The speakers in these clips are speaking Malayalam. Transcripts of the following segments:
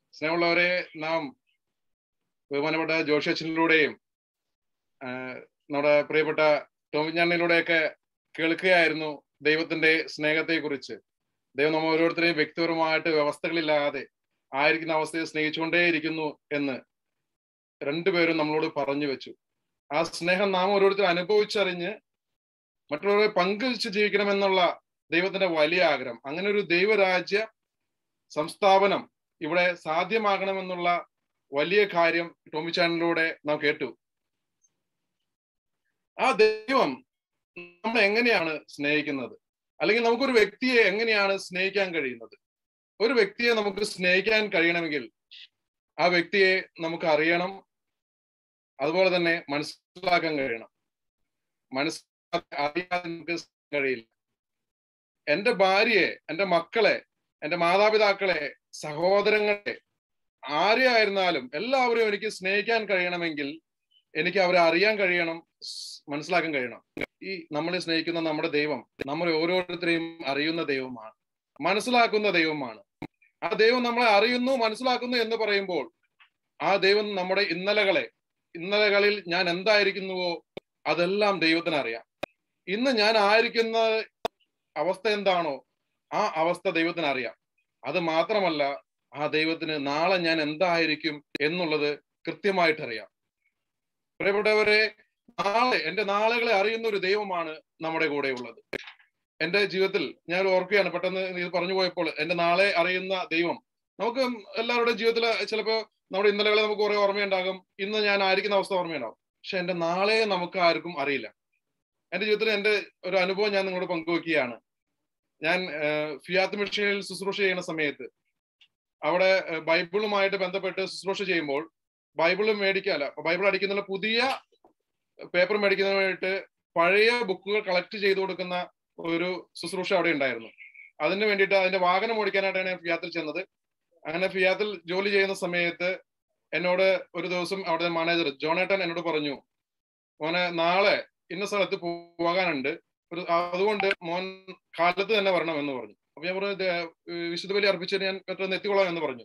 സ്നേഹമുള്ളവരെ നാം ബഹുമാനപ്പെട്ട ജോഷച്ചനിലൂടെയും നമ്മുടെ പ്രിയപ്പെട്ട ടോമിഞ്ഞാണിലൂടെയൊക്കെ കേൾക്കുകയായിരുന്നു ദൈവത്തിന്റെ സ്നേഹത്തെ കുറിച്ച് ദൈവം നമ്മൾ ഓരോരുത്തരെയും വ്യക്തിപരമായിട്ട് വ്യവസ്ഥകളില്ലാതെ ആയിരിക്കുന്ന അവസ്ഥയെ സ്നേഹിച്ചുകൊണ്ടേയിരിക്കുന്നു എന്ന് രണ്ടുപേരും നമ്മളോട് പറഞ്ഞു വെച്ചു ആ സ്നേഹം നാം ഓരോരുത്തരും അനുഭവിച്ചറിഞ്ഞ് മറ്റുള്ളവരെ പങ്കുവെച്ച് ജീവിക്കണമെന്നുള്ള ദൈവത്തിന്റെ വലിയ ആഗ്രഹം അങ്ങനെ ഒരു ദൈവരാജ്യ സംസ്ഥാപനം ഇവിടെ സാധ്യമാകണമെന്നുള്ള വലിയ കാര്യം ടോമി ചാനലിലൂടെ നാം കേട്ടു ആ ദൈവം നമ്മൾ എങ്ങനെയാണ് സ്നേഹിക്കുന്നത് അല്ലെങ്കിൽ നമുക്കൊരു വ്യക്തിയെ എങ്ങനെയാണ് സ്നേഹിക്കാൻ കഴിയുന്നത് ഒരു വ്യക്തിയെ നമുക്ക് സ്നേഹിക്കാൻ കഴിയണമെങ്കിൽ ആ വ്യക്തിയെ നമുക്ക് അറിയണം അതുപോലെ തന്നെ മനസ്സിലാക്കാൻ കഴിയണം മനസ്സിലാക്കാൻ അറിയാതെ നമുക്ക് കഴിയില്ല എന്റെ ഭാര്യയെ എന്റെ മക്കളെ എന്റെ മാതാപിതാക്കളെ സഹോദരങ്ങളെ ആരെയായിരുന്നാലും എല്ലാവരും എനിക്ക് സ്നേഹിക്കാൻ കഴിയണമെങ്കിൽ എനിക്ക് അവരെ അറിയാൻ കഴിയണം മനസ്സിലാക്കാൻ കഴിയണം ഈ നമ്മളെ സ്നേഹിക്കുന്ന നമ്മുടെ ദൈവം നമ്മൾ ഓരോരുത്തരെയും അറിയുന്ന ദൈവമാണ് മനസ്സിലാക്കുന്ന ദൈവമാണ് ആ ദൈവം നമ്മളെ അറിയുന്നു മനസ്സിലാക്കുന്നു എന്ന് പറയുമ്പോൾ ആ ദൈവം നമ്മുടെ ഇന്നലകളെ ഇന്നലകളിൽ ഞാൻ എന്തായിരിക്കുന്നുവോ അതെല്ലാം ദൈവത്തിന് അറിയാം ഇന്ന് ഞാൻ ആയിരിക്കുന്ന അവസ്ഥ എന്താണോ ആ അവസ്ഥ ദൈവത്തിന് അറിയാം അത് മാത്രമല്ല ആ ദൈവത്തിന് നാളെ ഞാൻ എന്തായിരിക്കും എന്നുള്ളത് കൃത്യമായിട്ട് അറിയാം പ്രിയപ്പെട്ടവരെ നാളെ എന്റെ നാളുകളെ അറിയുന്ന ഒരു ദൈവമാണ് നമ്മുടെ കൂടെ ഉള്ളത് എന്റെ ജീവിതത്തിൽ ഞാൻ ഓർക്കുകയാണ് പെട്ടെന്ന് ഇത് പറഞ്ഞു പോയപ്പോൾ എന്റെ നാളെ അറിയുന്ന ദൈവം നമുക്ക് എല്ലാവരുടെയും ജീവിതത്തിൽ ചിലപ്പോൾ നമ്മുടെ ഇന്നലകളെ നമുക്ക് കുറെ ഓർമ്മയുണ്ടാകും ഇന്ന് ഞാൻ ആയിരിക്കുന്ന അവസ്ഥ ഓർമ്മയുണ്ടാകും പക്ഷെ എന്റെ നാളെ നമുക്ക് ആർക്കും അറിയില്ല എന്റെ ജീവിതത്തിൽ എന്റെ ഒരു അനുഭവം ഞാൻ നിങ്ങളോട് പങ്കുവെക്കുകയാണ് ഞാൻ ഫിയാത്ത് മിഷനിൽ ശുശ്രൂഷ ചെയ്യുന്ന സമയത്ത് അവിടെ ബൈബിളുമായിട്ട് ബന്ധപ്പെട്ട് ശുശ്രൂഷ ചെയ്യുമ്പോൾ ബൈബിൾ മേടിക്കാല്ല ബൈബിൾ അടിക്കുന്ന പുതിയ പേപ്പർ മേടിക്കുന്നതിനായിട്ട് പഴയ ബുക്കുകൾ കളക്ട് ചെയ്തു കൊടുക്കുന്ന ഒരു ശുശ്രൂഷ അവിടെ ഉണ്ടായിരുന്നു അതിന് വേണ്ടിയിട്ട് അതിന്റെ വാഹനം ഓടിക്കാനായിട്ടാണ് ഞാൻ ഫിയാത്തിൽ ചെന്നത് അങ്ങനെ ഫിയാത്തിൽ ജോലി ചെയ്യുന്ന സമയത്ത് എന്നോട് ഒരു ദിവസം അവിടുത്തെ മാനേജർ ജോണേട്ടൻ എന്നോട് പറഞ്ഞു മോനെ നാളെ ഇന്ന സ്ഥലത്ത് പോകാനുണ്ട് ഒരു അതുകൊണ്ട് മോൻ കാലത്ത് തന്നെ വരണം എന്ന് പറഞ്ഞു അപ്പൊ ഞാൻ പറഞ്ഞു വിശുദ്ധ ബലി അർപ്പിച്ചിട്ട് ഞാൻ പെട്ടെന്ന് എത്തിക്കൊള്ളാം എന്ന് പറഞ്ഞു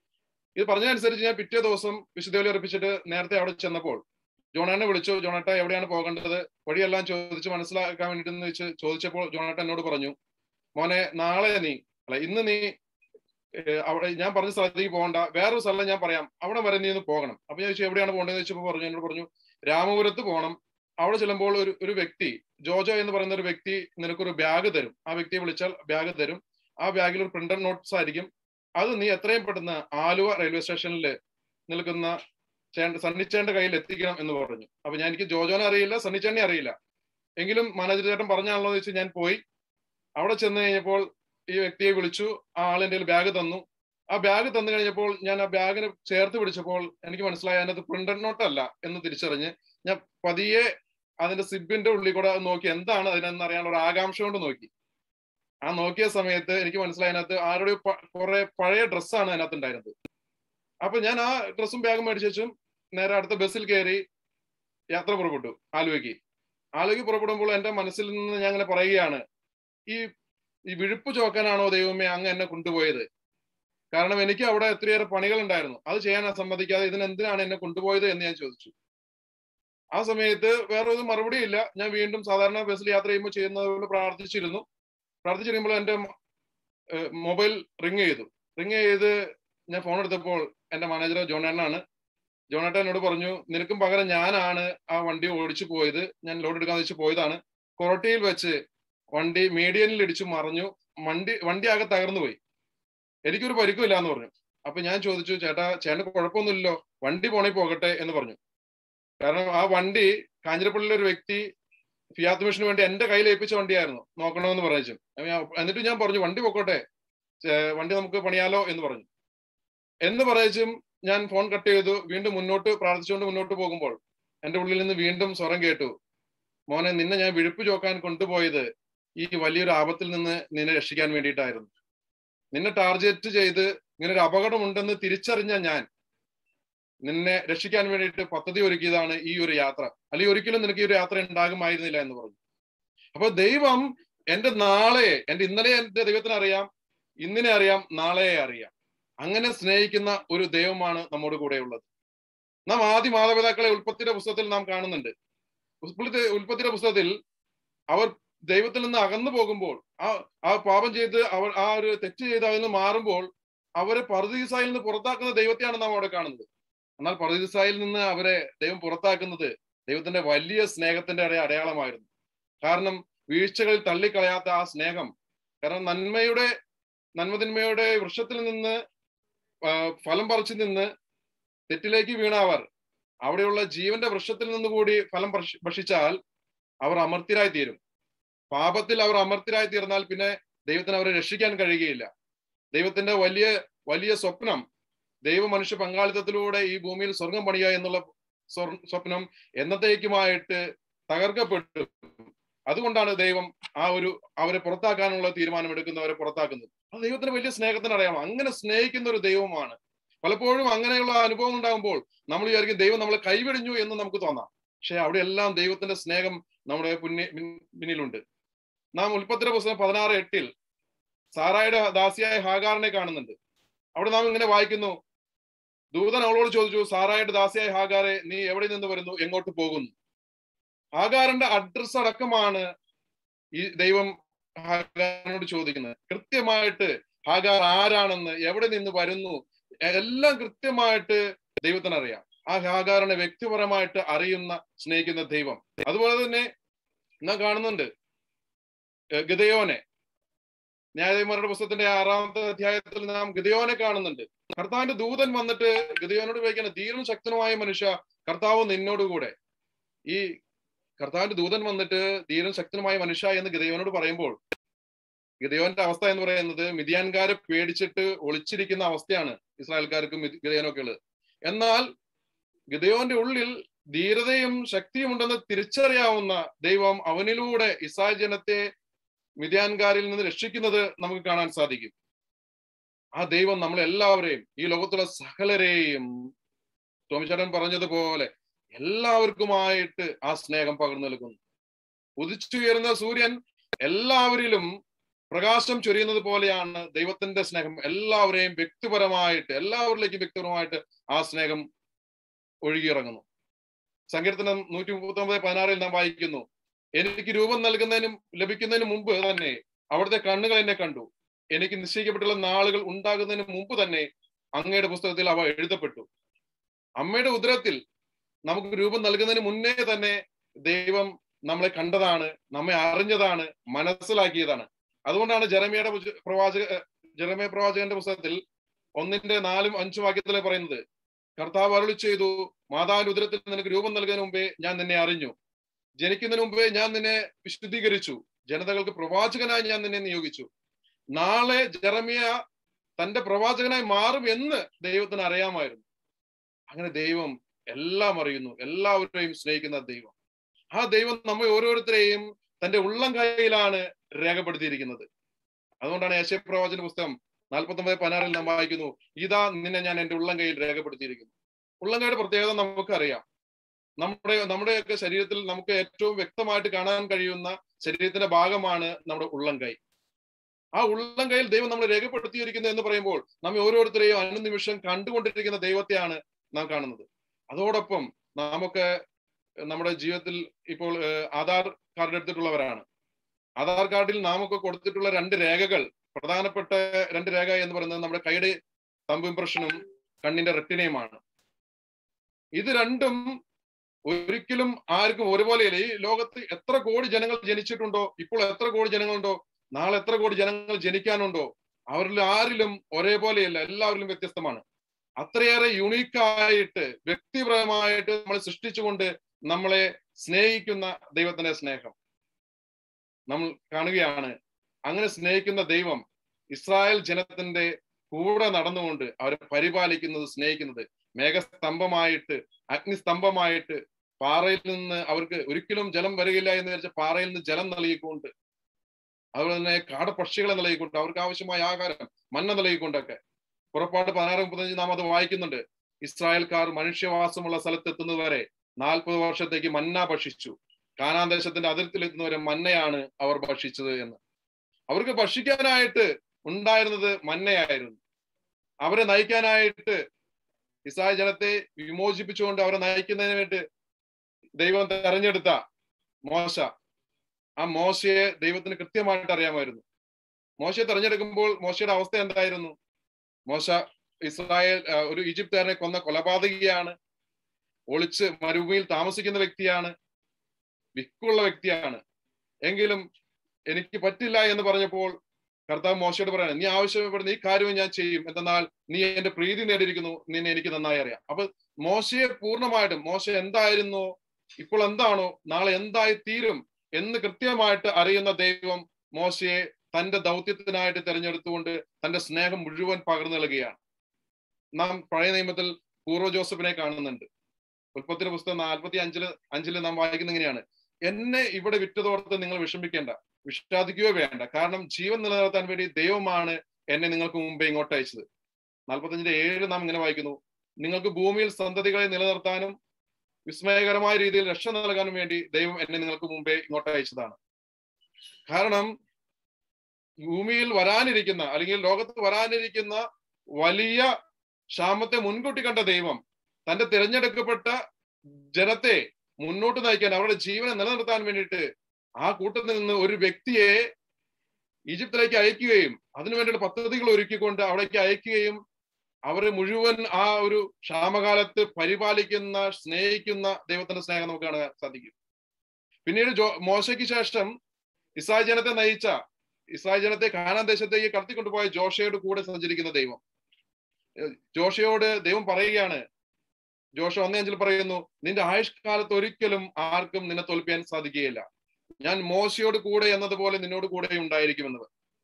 ഇത് പറഞ്ഞതനുസരിച്ച് ഞാൻ പിറ്റേ ദിവസം വിശുദ്ധ ബലി അർപ്പിച്ചിട്ട് നേരത്തെ അവിടെ ചെന്നപ്പോൾ ജോണേട്ടനെ വിളിച്ചു ജോണേട്ട എവിടെയാണ് പോകേണ്ടത് വഴിയെല്ലാം ചോദിച്ച് മനസ്സിലാക്കാൻ വേണ്ടിയിട്ട് വെച്ച് ചോദിച്ചപ്പോൾ ജോണേട്ടൻ എന്നോട് പറഞ്ഞു മോനെ നാളെ നീ അല്ല ഇന്ന് നീ അവിടെ ഞാൻ പറഞ്ഞ സ്ഥലത്തേക്ക് പോകണ്ട വേറൊരു സ്ഥലം ഞാൻ പറയാം അവിടെ വരെ നീ ഒന്ന് പോകണം അപ്പൊ ഞാൻ ചോദിച്ചു എവിടെയാണ് പോകേണ്ടതെന്ന് വെച്ചപ്പോൾ പറഞ്ഞു എന്നോട് പറഞ്ഞു രാമപുരത്ത് പോകണം അവിടെ ചെല്ലുമ്പോൾ ഒരു ഒരു വ്യക്തി ജോജോ എന്ന് പറയുന്ന ഒരു വ്യക്തി നിനക്കൊരു ബാഗ് തരും ആ വ്യക്തിയെ വിളിച്ചാൽ ബാഗ് തരും ആ ബാഗിൽ ഒരു പ്രിന്റർ നോട്ട്സ് ആയിരിക്കും അത് നീ എത്രയും പെട്ടെന്ന് ആലുവ റെയിൽവേ സ്റ്റേഷനിൽ നിൽക്കുന്ന സണ്ണിച്ചേന്റെ കയ്യിൽ എത്തിക്കണം എന്ന് പറഞ്ഞു അപ്പൊ ഞാൻ എനിക്ക് ജോജോനെ അറിയില്ല സണ്ണിച്ചേനെ അറിയില്ല എങ്കിലും മാനേജർ ചേട്ടൻ പറഞ്ഞാണല്ലോ എന്ന് വെച്ച് ഞാൻ പോയി അവിടെ ചെന്ന് കഴിഞ്ഞപ്പോൾ ഈ വ്യക്തിയെ വിളിച്ചു ആ ആൾ എൻ്റെ ബാഗ് തന്നു ആ ബാഗ് തന്നു കഴിഞ്ഞപ്പോൾ ഞാൻ ആ ബാഗിന് ചേർത്ത് പിടിച്ചപ്പോൾ എനിക്ക് മനസ്സിലായി അതിനകത്ത് പ്രിന്റഡ് നോട്ട് അല്ല എന്ന് തിരിച്ചറിഞ്ഞ് ഞാൻ പതിയെ അതിന്റെ സിബിന്റെ ഉള്ളിൽ കൂടെ നോക്കി എന്താണ് അതിനെന്ന് അറിയാനുള്ള ഒരു ആകാംക്ഷ കൊണ്ട് നോക്കി ആ നോക്കിയ സമയത്ത് എനിക്ക് മനസ്സിലായി അതിനകത്ത് ആരുടെ കുറെ പഴയ ഡ്രസ്സാണ് അതിനകത്ത് ഉണ്ടായിരുന്നത് അപ്പൊ ഞാൻ ആ ഡ്രസ്സും ബാഗും മേടിച്ചും നേരെ അടുത്ത ബസ്സിൽ കയറി യാത്ര പുറപ്പെട്ടു ആലുവയ്ക്ക് ആലുവയ്ക്ക് പുറപ്പെടുമ്പോൾ എന്റെ മനസ്സിൽ നിന്ന് ഞാൻ അങ്ങനെ പറയുകയാണ് ഈ ഈ വിഴുപ്പ് ചോക്കാനാണോ ദൈവമേ അങ്ങ് എന്നെ കൊണ്ടുപോയത് കാരണം എനിക്ക് അവിടെ എത്രയേറെ പണികൾ ഉണ്ടായിരുന്നു അത് ചെയ്യാൻ സമ്മതിക്കാതെ ഇതിന് എന്തിനാണ് എന്നെ കൊണ്ടുപോയത് എന്ന് ഞാൻ ചോദിച്ചു ആ സമയത്ത് വേറെ ഒരു മറുപടി ഇല്ല ഞാൻ വീണ്ടും സാധാരണ ബസ്സിൽ യാത്ര ചെയ്യുമ്പോൾ ചെയ്യുന്നത് പോലെ പ്രാർത്ഥിച്ചിരുന്നു പ്രാർത്ഥിച്ചിരുമ്പോൾ എന്റെ മൊബൈൽ റിങ് ചെയ്തു റിങ് ചെയ്ത് ഞാൻ ഫോൺ എടുത്തപ്പോൾ എന്റെ മാനേജർ ജോണേട്ടനാണ് ജോണേട്ടൻ എന്നോട് പറഞ്ഞു നിനക്കും പകരം ഞാനാണ് ആ വണ്ടി ഓടിച്ചു പോയത് ഞാൻ ലോഡ് എടുക്കാന്ന് വെച്ച് പോയതാണ് കൊറോട്ടയിൽ വെച്ച് വണ്ടി മീഡിയനിൽ ഇടിച്ചു മറിഞ്ഞു വണ്ടി വണ്ടി ആകെ തകർന്നു പോയി എനിക്കൊരു പരിക്കുമില്ല എന്ന് പറഞ്ഞു അപ്പൊ ഞാൻ ചോദിച്ചു ചേട്ടാ ചേട്ടന് കുഴപ്പമൊന്നുമില്ലല്ലോ വണ്ടി പോണേ പോകട്ടെ എന്ന് പറഞ്ഞു കാരണം ആ വണ്ടി കാഞ്ഞിരപ്പള്ളിയിലെ ഒരു വ്യക്തി ഫിയാത്ത് മിഷന് വേണ്ടി എന്റെ കയ്യിൽ ഏൽപ്പിച്ച വണ്ടിയായിരുന്നു നോക്കണമെന്ന് പറഞ്ഞു എന്നിട്ട് ഞാൻ പറഞ്ഞു വണ്ടി പൊക്കോട്ടെ വണ്ടി നമുക്ക് പണിയാലോ എന്ന് പറഞ്ഞു എന്ന് പറയിച്ചും ഞാൻ ഫോൺ കട്ട് ചെയ്തു വീണ്ടും മുന്നോട്ട് പ്രാർത്ഥിച്ചുകൊണ്ട് മുന്നോട്ട് പോകുമ്പോൾ എന്റെ ഉള്ളിൽ നിന്ന് വീണ്ടും സ്വരം കേട്ടു മോനെ നിന്നെ ഞാൻ വിഴുപ്പ് ചോക്കാൻ കൊണ്ടുപോയത് ഈ വലിയൊരു ആപത്തിൽ നിന്ന് നിന്നെ രക്ഷിക്കാൻ വേണ്ടിയിട്ടായിരുന്നു നിന്നെ ടാർഗറ്റ് ചെയ്ത് ഇങ്ങനെ ഒരു അപകടമുണ്ടെന്ന് തിരിച്ചറിഞ്ഞ ഞാൻ നിന്നെ രക്ഷിക്കാൻ വേണ്ടിയിട്ട് പദ്ധതി ഒരുക്കിയതാണ് ഈ ഒരു യാത്ര അല്ലെങ്കിൽ ഒരിക്കലും നിനക്ക് ഈ ഒരു യാത്ര ഉണ്ടാകുമായിരുന്നില്ല എന്ന് പറഞ്ഞു അപ്പൊ ദൈവം എന്റെ നാളെ എന്റെ ഇന്നലെ എന്റെ ദൈവത്തിന് അറിയാം ഇന്നിനെ അറിയാം നാളെ അറിയാം അങ്ങനെ സ്നേഹിക്കുന്ന ഒരു ദൈവമാണ് നമ്മോട് കൂടെ ഉള്ളത് നാം ആദ്യ മാതാപിതാക്കളെ ഉൽപ്പത്തിയുടെ പുസ്തകത്തിൽ നാം കാണുന്നുണ്ട് ഉൽപ്പത്തി ഉൽപ്പത്തിയുടെ പുസ്തകത്തിൽ അവർ ദൈവത്തിൽ നിന്ന് അകന്നു പോകുമ്പോൾ ആ ആ പാപം ചെയ്ത് അവർ ആ ഒരു തെറ്റ് ചെയ്ത് അതിൽ നിന്ന് മാറുമ്പോൾ അവരെ പർദീസായിൽ നിന്ന് പുറത്താക്കുന്ന ദൈവത്തെയാണ് നാം അവിടെ കാണുന്നത് എന്നാൽ പർദീസായിൽ നിന്ന് അവരെ ദൈവം പുറത്താക്കുന്നത് ദൈവത്തിന്റെ വലിയ സ്നേഹത്തിന്റെ അടയ അടയാളമായിരുന്നു കാരണം വീഴ്ചകളിൽ തള്ളിക്കളയാത്ത ആ സ്നേഹം കാരണം നന്മയുടെ നന്മതിന്മയുടെ വൃക്ഷത്തിൽ നിന്ന് ആ, ഫലം പറിച്ചു നിന്ന് തെറ്റിലേക്ക് വീണ അവർ അവിടെയുള്ള ജീവന്റെ വൃക്ഷത്തിൽ നിന്ന് കൂടി ഫലം ഭക്ഷി- ഭക്ഷിച്ചാൽ അവർ അമർത്യരായി തീരും പാപത്തിൽ അവർ അമർത്യരായി തീർന്നാൽ പിന്നെ ദൈവത്തിന് അവരെ രക്ഷിക്കാൻ കഴിയുകയില്ല ദൈവത്തിന്റെ വലിയ വലിയ സ്വപ്നം ദൈവ മനുഷ്യ പങ്കാളിത്തത്തിലൂടെ ഈ ഭൂമിയിൽ സ്വർഗം പണിയുക എന്നുള്ള സ്വർ- സ്വപ്നം എന്നത്തേക്കുമായിട്ട് തകർക്കപ്പെട്ടു അതുകൊണ്ടാണ് ദൈവം ആ ഒരു അവരെ പുറത്താക്കാനുള്ള തീരുമാനം എടുക്കുന്നവരെ പുറത്താക്കുന്നത് അത് ദൈവത്തിന് വലിയ സ്നേഹത്തിന് അടയാളം അങ്ങനെ സ്നേഹിക്കുന്ന ഒരു ദൈവമാണ് പലപ്പോഴും അങ്ങനെയുള്ള അനുഭവം ഉണ്ടാകുമ്പോൾ നമ്മൾ വിചാരിക്കും ദൈവം നമ്മളെ കൈവിടിഞ്ഞു എന്ന് നമുക്ക് തോന്നാം പക്ഷെ അവിടെ എല്ലാം ദൈവത്തിന്റെ സ്നേഹം നമ്മുടെ പുന്നി പിന്നിലുണ്ട് നാം ഉൽപ്പത്തിയുടെ പുസ്തകം പതിനാറ് എട്ടിൽ സാറായുടെ ദാസിയായ ഹാഗാറിനെ കാണുന്നുണ്ട് അവിടെ നാം ഇങ്ങനെ വായിക്കുന്നു ദൂതൻ അവളോട് ചോദിച്ചു സാറായുടെ ദാസിയായ ഹാഗാറെ നീ എവിടെ നിന്ന് വരുന്നു എങ്ങോട്ട് പോകുന്നു ഹാഗാറിന്റെ അഡ്രസ് അടക്കമാണ് ഈ ദൈവം ഹാഗാറിനോട് ചോദിക്കുന്നത് കൃത്യമായിട്ട് ഹാഗാർ ആരാണെന്ന് എവിടെ നിന്ന് വരുന്നു എല്ലാം കൃത്യമായിട്ട് ദൈവത്തിന് അറിയാം ആ ഹാഗാറിനെ വ്യക്തിപരമായിട്ട് അറിയുന്ന സ്നേഹിക്കുന്ന ദൈവം അതുപോലെ തന്നെ നാം കാണുന്നുണ്ട് ഏഹ് ഗിദയോനെ ന്യായാധിപന്മാരുടെ പുസ്തകത്തിന്റെ ആറാമത്തെ അധ്യായത്തിൽ നാം ഗിദയോനെ കാണുന്നുണ്ട് കർത്താവിന്റെ ദൂതൻ വന്നിട്ട് ഗിദയോനോട് ചോദിക്കുന്ന ധീരനും ശക്തനുമായ മനുഷ്യ കർത്താവ് നിന്നോടുകൂടെ ഈ കർത്താവിന്റെ ദൂതൻ വന്നിട്ട് ധീരനും ശക്തനുമായ മനുഷ്യ എന്ന് ഗിദയോനോട് പറയുമ്പോൾ ഗിദയോന്റെ അവസ്ഥ എന്ന് പറയുന്നത് മിതിയാൻകാരെ പേടിച്ചിട്ട് ഒളിച്ചിരിക്കുന്ന അവസ്ഥയാണ് ഇസ്രായേൽക്കാർക്കും ഗിദയോനൊക്കെ ഉള്ളത് എന്നാൽ ഗിദയോന്റെ ഉള്ളിൽ ധീരതയും ശക്തിയും ഉണ്ടെന്ന് തിരിച്ചറിയാവുന്ന ദൈവം അവനിലൂടെ ഇസ്രായേൽ ജനത്തെ മിതിയാൻകാരിൽ നിന്ന് രക്ഷിക്കുന്നത് നമുക്ക് കാണാൻ സാധിക്കും ആ ദൈവം നമ്മളെല്ലാവരെയും ഈ ലോകത്തുള്ള സകലരെയും ടോമിച്ചേട്ടൻ പറഞ്ഞതുപോലെ എല്ലാവർക്കുമായിട്ട് ആ സ്നേഹം പകർന്നു നൽകുന്നു ഉദിച്ചുയരുന്ന സൂര്യൻ എല്ലാവരിലും പ്രകാശം ചൊരിയുന്നത് പോലെയാണ് ദൈവത്തിന്റെ സ്നേഹം എല്ലാവരെയും വ്യക്തിപരമായിട്ട് എല്ലാവരിലേക്കും വ്യക്തിപരമായിട്ട് ആ സ്നേഹം ഒഴുകിയിറങ്ങുന്നു സങ്കീർത്തനം നൂറ്റി മുപ്പത്തി ഒമ്പത് പതിനാറിൽ നാം വായിക്കുന്നു എനിക്ക് രൂപം നൽകുന്നതിനും ലഭിക്കുന്നതിന് മുമ്പ് തന്നെ അവിടുത്തെ കണ്ണുകൾ എന്നെ കണ്ടു എനിക്ക് നിശ്ചയിക്കപ്പെട്ടുള്ള നാളുകൾ ഉണ്ടാകുന്നതിന് മുമ്പ് തന്നെ അങ്ങയുടെ പുസ്തകത്തിൽ അവ എഴുതപ്പെട്ടു അമ്മയുടെ ഉദരത്തിൽ നമുക്ക് രൂപം നൽകുന്നതിന് മുന്നേ തന്നെ ദൈവം നമ്മളെ കണ്ടതാണ് നമ്മെ അറിഞ്ഞതാണ് മനസ്സിലാക്കിയതാണ് അതുകൊണ്ടാണ് ജെറമിയുടെ പുസ്ത- പ്രവാചക ജെറമിയ പ്രവാചകന്റെ പുസ്തകത്തിൽ ഒന്നിന്റെ നാലും അഞ്ചും വാക്യത്തിലെ പറയുന്നത് കർത്താവ് അരുളി ചെയ്തു മാതാവിന്റെ ഉദരത്തിൽ നിനക്ക് രൂപം നൽകുന്നതിന് മുമ്പേ ഞാൻ നിന്നെ അറിഞ്ഞു ജനിക്കുന്നതിന് മുമ്പേ ഞാൻ നിന്നെ വിശുദ്ധീകരിച്ചു ജനതകൾക്ക് പ്രവാചകനായി ഞാൻ നിന്നെ നിയോഗിച്ചു നാളെ ജെറമിയ തന്റെ പ്രവാചകനായി മാറും എന്ന് ദൈവത്തിന് അറിയാമായിരുന്നു അങ്ങനെ ദൈവം എല്ലാം അറിയുന്നു എല്ലാവരെയും സ്നേഹിക്കുന്ന ദൈവം ആ ദൈവം നമ്മെ ഓരോരുത്തരെയും തന്റെ ഉള്ളം കൈയിലാണ് രേഖപ്പെടുത്തിയിരിക്കുന്നത് അതുകൊണ്ടാണ് യേശയ പ്രവാചന പുസ്തകം നാൽപ്പത്തി ഒമ്പത് പതിനാറിൽ നാം വായിക്കുന്നു ഇതാ നിന്നെ ഞാൻ എന്റെ ഉള്ളം കൈയിൽ രേഖപ്പെടുത്തിയിരിക്കുന്നു ഉള്ളം കൈയുടെ പ്രത്യേകത നമുക്കറിയാം നമ്മുടെ നമ്മുടെയൊക്കെ ശരീരത്തിൽ നമുക്ക് ഏറ്റവും വ്യക്തമായിട്ട് കാണാൻ കഴിയുന്ന ശരീരത്തിന്റെ ഭാഗമാണ് നമ്മുടെ ഉള്ളം കൈ ആ ഉള്ളം കൈയിൽ ദൈവം നമ്മൾ രേഖപ്പെടുത്തിയിരിക്കുന്നു എന്ന് പറയുമ്പോൾ നമ്മെ ഓരോരുത്തരെയും അനുനിമിഷം കണ്ടുകൊണ്ടിരിക്കുന്ന ദൈവത്തെയാണ് നാം കാണുന്നത് അതോടൊപ്പം നമുക്ക് നമ്മുടെ ജീവിതത്തിൽ ഇപ്പോൾ ഏഹ്, ആധാർ കാർഡ് എടുത്തിട്ടുള്ളവരാണ് ആധാർ കാർഡിൽ നാമൊക്കെ കൊടുത്തിട്ടുള്ള രണ്ട് രേഖകൾ പ്രധാനപ്പെട്ട രണ്ട് രേഖ എന്ന് പറയുന്നത് നമ്മുടെ കൈയുടെ തമ്പ് ഇംപ്രഷനും കണ്ണിന്റെ റെറ്റിനയുമാണ് ഇത് രണ്ടും ഒരിക്കലും ആർക്കും ഒരുപോലെയല്ല ഈ ലോകത്ത് എത്ര കോടി ജനങ്ങൾ ജനിച്ചിട്ടുണ്ടോ ഇപ്പോൾ എത്ര കോടി ജനങ്ങളുണ്ടോ നാളെ എത്ര കോടി ജനങ്ങൾ ജനിക്കാനുണ്ടോ അവരിൽ ആരിലും ഒരേപോലെയല്ല എല്ലാവരിലും വ്യത്യസ്തമാണ് അത്രയേറെ യുണീക്കായിട്ട് വ്യക്തിപരമായിട്ട് നമ്മൾ സൃഷ്ടിച്ചുകൊണ്ട് നമ്മളെ സ്നേഹിക്കുന്ന ദൈവത്തിന്റെ സ്നേഹം നമ്മൾ കാണുകയാണ് അങ്ങനെ സ്നേഹിക്കുന്ന ദൈവം ഇസ്രായേൽ ജനത്തിന്റെ കൂടെ നടന്നുകൊണ്ട് അവരെ പരിപാലിക്കുന്നത് സ്നേഹിക്കുന്നത് മേഘസ്തംഭമായിട്ട് അഗ്നിസ്തംഭമായിട്ട് പാറയിൽ നിന്ന് അവർക്ക് ഒരിക്കലും ജലം വരികയില്ല എന്ന് വിചാരിച്ച പാറയിൽ നിന്ന് ജലം നൽകിക്കൊണ്ട് അതുപോലെ തന്നെ കാടപക്ഷികളെ നൽകിക്കൊണ്ട് അവർക്ക് ആവശ്യമായ ആഹാരം മന്ന നൽകിക്കൊണ്ടൊക്കെ പുറപ്പാട് പതിനാറ് മുപ്പത്തഞ്ച് നാം അത് വായിക്കുന്നുണ്ട് ഇസ്രായേൽക്കാർ മനുഷ്യവാസമുള്ള സ്ഥലത്ത് എത്തുന്നതുവരെ നാൽപ്പത് വർഷത്തേക്ക് മന്ന ഭക്ഷിച്ചു കാനാൻ ദേശത്തിന്റെ അതിർത്തിയിൽ എത്തുന്നവരെ മന്നയാണ് അവർ ഭക്ഷിച്ചത് എന്ന് അവർക്ക് ഭക്ഷിക്കാനായിട്ട് ഉണ്ടായിരുന്നത് മന്നയായിരുന്നു അവരെ നയിക്കാനായിട്ട് ഇസ്രായേൽ ജനത്തെ വിമോചിപ്പിച്ചുകൊണ്ട് അവരെ നയിക്കുന്നതിന് വേണ്ടി ദൈവം തെരഞ്ഞെടുത്ത മോശ ആ മോശയെ ദൈവത്തിന് കൃത്യമായിട്ട് അറിയാമായിരുന്നു മോശയെ തെരഞ്ഞെടുക്കുമ്പോൾ മോശയുടെ അവസ്ഥ എന്തായിരുന്നു മോശ ഇസ്രായേൽ ആ, ഒരു ഈജിപ്തുകാരനെ കൊന്ന കൊലപാതകിയാണ് ഒളിച്ച് മരുഭൂമിയിൽ താമസിക്കുന്ന വ്യക്തിയാണ് വിക്കുള്ള വ്യക്തിയാണ് എങ്കിലും എനിക്ക് പറ്റില്ല എന്ന് പറഞ്ഞപ്പോൾ കർത്താവ് മോശയോട് പറയാണ് നീ ആവശ്യപ്പെടുന്ന ഈ കാര്യവും ഞാൻ ചെയ്യും എന്തെന്നാൽ നീ എന്റെ പ്രീതി നേടിയിരിക്കുന്നു നിന്നെ എനിക്ക് നന്നായി അറിയാം അപ്പൊ മോശയെ പൂർണ്ണമായിട്ടും മോശ എന്തായിരുന്നോ ഇപ്പോൾ എന്താണോ നാളെ എന്തായി തീരും എന്ന് കൃത്യമായിട്ട് അറിയുന്ന ദൈവം മോശയെ തന്റെ ദൗത്യത്തിനായിട്ട് തിരഞ്ഞെടുത്തുകൊണ്ട് തന്റെ സ്നേഹം മുഴുവൻ പകർന്നു നൽകുകയാണ് നാം പഴയ നിയമത്തിൽ പൂർവ്വ ജോസഫിനെ കാണുന്നുണ്ട് ഉൽപ്പത്തിന്റെ പുസ്തകം നാൽപ്പത്തി അഞ്ചില് അഞ്ചില് നാം വായിക്കുന്ന ഇങ്ങനെയാണ് എന്നെ ഇവിടെ വിറ്റതോർത്ത് നിങ്ങൾ വിഷമിക്കേണ്ട വിഷാദിക്കുകയോ വേണ്ട കാരണം ജീവൻ നിലനിർത്താൻ വേണ്ടി ദൈവമാണ് എന്നെ നിങ്ങൾക്ക് മുമ്പേ ഇങ്ങോട്ട് അയച്ചത് നാൽപ്പത്തഞ്ചിന്റെ ഏഴ് നാം ഇങ്ങനെ വായിക്കുന്നു നിങ്ങൾക്ക് ഭൂമിയിൽ സന്തതികളെ നിലനിർത്താനും വിസ്മയകരമായ രീതിയിൽ രക്ഷ നൽകാനും വേണ്ടി ദൈവം എന്നെ നിങ്ങൾക്ക് മുമ്പേ ഇങ്ങോട്ട് അയച്ചതാണ് കാരണം ഭൂമിയിൽ വരാനിരിക്കുന്ന അല്ലെങ്കിൽ ലോകത്ത് വരാനിരിക്കുന്ന വലിയ ക്ഷാമത്തെ മുൻകൂട്ടി കണ്ട ദൈവം തന്റെ തിരഞ്ഞെടുക്കപ്പെട്ട ജനത്തെ മുന്നോട്ട് നയിക്കാൻ അവരുടെ ജീവനെ നിലനിർത്താൻ വേണ്ടിയിട്ട് ആ കൂട്ടത്തിൽ നിന്ന് ഒരു വ്യക്തിയെ ഈജിപ്തിലേക്ക് അയക്കുകയും അതിനു വേണ്ടിയുള്ള പദ്ധതികൾ ഒരുക്കിക്കൊണ്ട് അവിടേക്ക് അയക്കുകയും അവരെ മുഴുവൻ ആ ഒരു ക്ഷാമകാലത്ത് പരിപാലിക്കുന്ന സ്നേഹിക്കുന്ന ദൈവത്തിന്റെ സ്നേഹം നമുക്ക് കാണാൻ സാധിക്കും പിന്നീട് ജോ മോശയ്ക്ക് ശേഷം ഇസ്രായേൽ ജനത്തെ നയിച്ച ഇസ്രായേൽ ജനത്തെ കാനാൻ ദേശത്തേക്ക് കടത്തിക്കൊണ്ടുപോയ ജോഷയുടെ കൂടെ സഞ്ചരിക്കുന്ന ദൈവം ഏഹ് ജോഷയോട് ദൈവം പറയുകയാണ് ജോഷ ഒന്നേ അഞ്ചിൽ പറയുന്നു നിന്റെ ആയുഷ്കാലത്ത് ഒരിക്കലും ആർക്കും നിന്നെ തോൽപ്പിക്കാൻ സാധിക്കുകയില്ല ഞാൻ മോശയോട് കൂടെ എന്നതുപോലെ നിന്നോട് കൂടെ ഉണ്ടായിരിക്കുമെന്നത്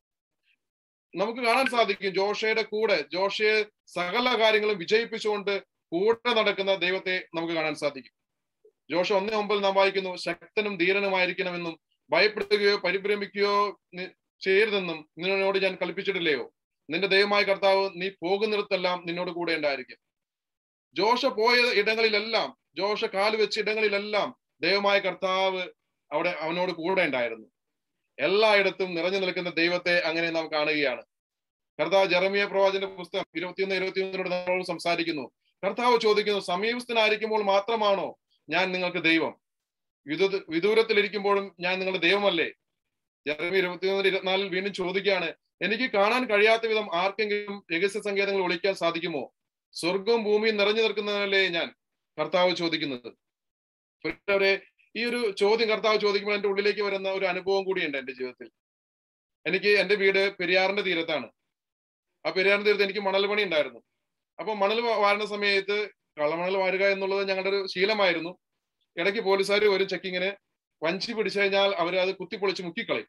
നമുക്ക് കാണാൻ സാധിക്കും ജോഷയുടെ കൂടെ ജോഷയെ സകല കാര്യങ്ങളും വിജയിപ്പിച്ചുകൊണ്ട് കൂടെ നടക്കുന്ന ദൈവത്തെ നമുക്ക് കാണാൻ സാധിക്കും ജോഷ ഒന്നേ ഒമ്പതിൽ നാം വായിക്കുന്നു ശക്തനും ധീരനുമായിരിക്കണമെന്നും ഭയപ്പെടുകയോ പരിഭ്രമിക്കുകയോ നി- ചെയ്യരുതെന്നും നിന്നോട് ഞാൻ കൽപ്പിച്ചിട്ടില്ലയോ നിന്റെ ദൈവമായ കർത്താവ് നീ പോകുന്നിടത്തെല്ലാം നിന്നോട് കൂടെ ഉണ്ടായിരിക്കും ജോഷ പോയ ഇടങ്ങളിലെല്ലാം ജോഷ കാല് വെച്ച ഇടങ്ങളിലെല്ലാം ദൈവമായ കർത്താവ് അവിടെ അവനോട് കൂടെ ഉണ്ടായിരുന്നു എല്ലായിടത്തും നിറഞ്ഞു നിൽക്കുന്ന ദൈവത്തെ അങ്ങനെ നാം കാണുകയാണ് കർത്താവ് ജെറമിയ പ്രവാചന്റെ പുസ്തകം ഇരുപത്തിയൊന്ന് ഇരുപത്തിയൊന്നിനോട് നമ്മളോട് സംസാരിക്കുന്നു കർത്താവ് ചോദിക്കുന്നു സമീപസ്ഥനായിരിക്കുമ്പോൾ മാത്രമാണോ ഞാൻ നിങ്ങൾക്ക് ദൈവം വിദൂ വിദൂരത്തിലിരിക്കുമ്പോഴും ഞാൻ നിങ്ങളുടെ ദൈവമല്ലേ ജെറമി ഇരുപത്തിയൊന്ന് ഇരുപത്തിനാലിൽ വീണ്ടും ചോദിക്കുകയാണ് എനിക്ക് കാണാൻ കഴിയാത്ത വിധം ആർക്കെങ്കിലും രഹസ്യ സങ്കേതങ്ങൾ ഒളിക്കാൻ സാധിക്കുമോ സ്വർഗവും ഭൂമിയും നിറഞ്ഞു നിൽക്കുന്നതല്ലേ ഞാൻ കർത്താവ് ചോദിക്കുന്നത് പ്രിയപ്പെട്ടവരെ, ഈ ഒരു ചോദ്യം കർത്താവ് ചോദിക്കുമ്പോൾ എന്റെ ഉള്ളിലേക്ക് വരുന്ന ഒരു അനുഭവം കൂടിയുണ്ട് എന്റെ ജീവിതത്തിൽ എനിക്ക് എന്റെ വീട് പെരിയാറിന്റെ തീരത്താണ് ആ പെരിയാറിന്റെ തീരത്ത് എനിക്ക് മണൽ പണി ഉണ്ടായിരുന്നു അപ്പൊ മണൽ വാ- വാരുന്ന സമയത്ത് കളമണൽ വാരുക എന്നുള്ളത് ഞങ്ങളുടെ ഒരു ശീലമായിരുന്നു ഇടയ്ക്ക് പോലീസുകാർ ഒരു ചെക്കിങ്ങിന് വഞ്ചി പിടിച്ചു കഴിഞ്ഞാൽ അവർ അത് കുത്തിപ്പൊളിച്ച് മുക്കിക്കളയും